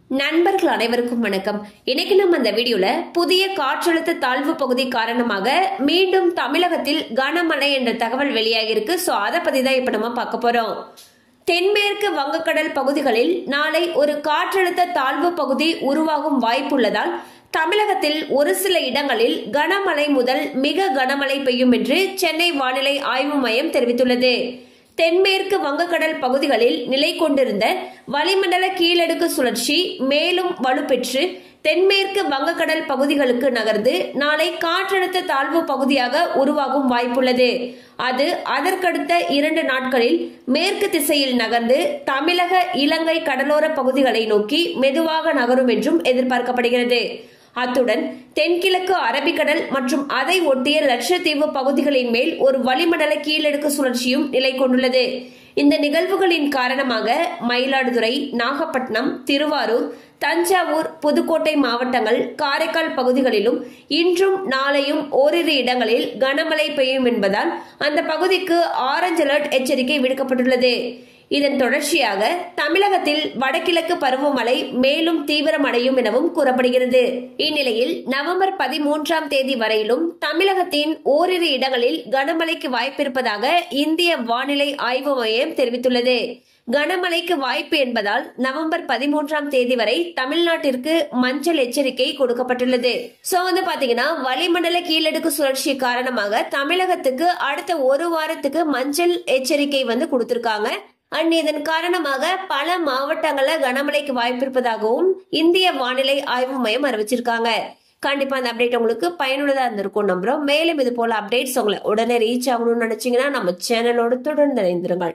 நண்பர்கள் அனைவருக்கும் வணக்கம் இன்னைக்கு நம்ம அந்த வீடியோல புதிய காற்றழுத்த தாழ்வு பகுதி காரணமாக மீண்டும் தமிழகத்தில் கனமழை என்ற தகவல் வெளியாகி இருக்கு சோ அதை பத்தி தான் இப்ப நம்ம பார்க்க போறோம் தென்மேற்கு வங்கக்கடல் பகுதிகளில் நாளை ஒரு காற்றழுத்த தாழ்வு பகுதி உருவாகும் வாய்ப்புள்ளதால் தமிழகத்தில் ஒரு சில இடங்களில் கனமழை முதல் மிக கனமழை பெய்யும் என்று சென்னை வானிலை ஆய்வு மையம் தெரிவித்துள்ளது தென்மேற்கு வங்கக்கடல் பகுதிகளில் நிலை கொண்டிருந்த வளிமண்டல கீழடுக்கு சுழற்சி மேலும் வலுப்பெற்று தென்மேற்கு வங்கக்கடல் பகுதிகளுக்கு நகர்ந்து நாளை காற்றழுத்த தாழ்வு பகுதியாக உருவாகும் வாய்ப்புள்ளது அது அதற்கடுத்த இரண்டு நாட்களில் மேற்கு திசையில் நகர்ந்து தமிழக இலங்கை கடலோர பகுதிகளை நோக்கி மெதுவாக நகரும் என்றும் எதிர்பார்க்கப்படுகிறது அத்துடன் தென்கிழக்கு அரபிக்கடல் மற்றும் அதை ஒட்டிய லட்சத்தீவு பகுதிகளின் மேல் ஒரு வளிமண்டல கீழடுக்கு சுழற்சியும் நிலை கொண்டுள்ளது இந்த நிகழ்வுகளின் காரணமாக மயிலாடுதுறை நாகப்பட்டினம் திருவாரூர் தஞ்சாவூர் புதுக்கோட்டை மாவட்டங்கள் காரைக்கால் பகுதிகளிலும் இன்றும் நாளையும் ஓரிரு இடங்களில் கனமழை பெய்யும் என்பதால் அந்த பகுதிக்கு ஆரஞ்ச் அலர்ட் எச்சரிக்கை விடுக்கப்பட்டுள்ளது இதன் தொடர்ச்சியாக தமிழகத்தில் வடகிழக்கு பருவமழை மேலும் தீவிரமடையும் எனவும் கூறப்படுகிறது இந்நிலையில் நவம்பர் பதிமூன்றாம் தேதி வரையிலும் தமிழகத்தின் ஓரிரு இடங்களில் கனமழைக்கு வாய்ப்பிருப்பதாக இந்திய வானிலை ஆய்வு மையம் தெரிவித்துள்ளது கனமழைக்கு வாய்ப்பு என்பதால் நவம்பர் பதிமூன்றாம் தேதி வரை தமிழ்நாட்டிற்கு மஞ்சள் எச்சரிக்கை கொடுக்கப்பட்டுள்ளது சோ வந்து பாத்தீங்கன்னா வளிமண்டல கீழடுக்கு சுழற்சி காரணமாக தமிழகத்துக்கு அடுத்த ஒரு வாரத்துக்கு மஞ்சள் எச்சரிக்கை வந்து கொடுத்திருக்காங்க அண்ட் இதன் காரணமாக பல மாவட்டங்கள்ல கனமழைக்கு வாய்ப்பு இருப்பதாகவும் இந்திய வானிலை ஆய்வு மையம் அறிவிச்சிருக்காங்க கண்டிப்பா அந்த அப்டேட் உங்களுக்கு பயனுள்ளதா இருந்திருக்கும் நம்புறோம் மேலும் இது போல அப்டேட்ஸ் உங்களை உடனே ரீச் ஆகணும்னு நினைச்சீங்கன்னா நம்ம சேனலோடு தொடர்ந்து இணைந்திருங்கள்